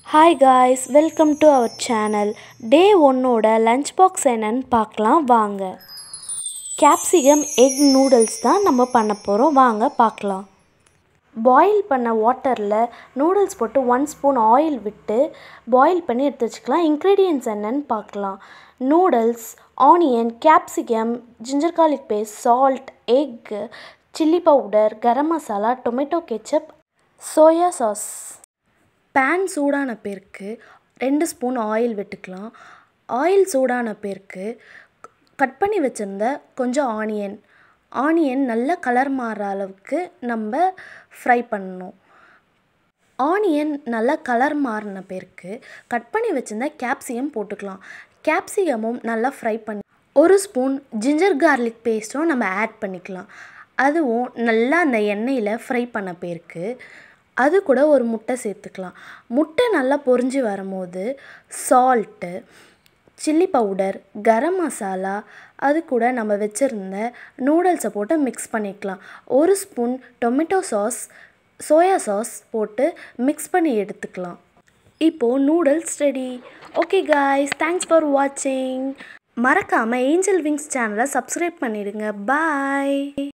hi guys welcome to our channel day ஒன்னோட lunch box என்னன்னு பார்க்கலாம் வாங்க கேப்சிகம் எக் நூடுல்ஸ் தான் நம்ம பண்ண போகிறோம் வாங்க பார்க்கலாம் பாயில் பண்ண வாட்டரில் நூடுல்ஸ் போட்டு ஒன் ஸ்பூன் ஆயில் விட்டு பாயில் பண்ணி எடுத்து வச்சுக்கலாம் இன்க்ரீடியன்ட்ஸ் என்னன்னு பார்க்கலாம் noodles onion capsicum ginger garlic paste salt egg chilli powder garam masala tomato ketchup soya sauce pan சூடான பேருக்கு ரெண்டு ஸ்பூன் ஆயில் விட்டுக்கலாம் ஆயில் சூடான பேருக்கு கட் பண்ணி வச்சுருந்த கொஞ்சம் ஆனியன் ஆனியன் நல்ல கலர் மாறுற அளவுக்கு நம்ம ஃப்ரை பண்ணணும் ஆனியன் நல்லா கலர் மாறின பேருக்கு கட் பண்ணி வச்சுருந்த கேப்சிகம் போட்டுக்கலாம் கேப்சிகமும் நல்லா ஃப்ரை பண்ணி ஒரு ஸ்பூன் ஜிஞ்சர் garlic பேஸ்ட்டும் நம்ம ஆட் பண்ணிக்கலாம் அதுவும் நல்லா அந்த எண்ணெயில் ஃப்ரை பண்ண பேருக்கு அது கூட ஒரு முட்டை சேர்த்துக்கலாம் முட்டை நல்லா பொரிஞ்சு வரும்போது salt chilli powder garam masala அது கூட நம்ம வச்சுருந்த நூடுல்ஸை போட்டு மிக்ஸ் பண்ணிக்கலாம் ஒரு spoon tomato sauce soya sauce போட்டு மிக்ஸ் பண்ணி எடுத்துக்கலாம் இப்போது noodles ready okay guys thanks for வாட்சிங் மறக்காமல் ஏஞ்சல் விங்ஸ் சேனலை சப்ஸ்கிரைப் பண்ணிடுங்க பாய்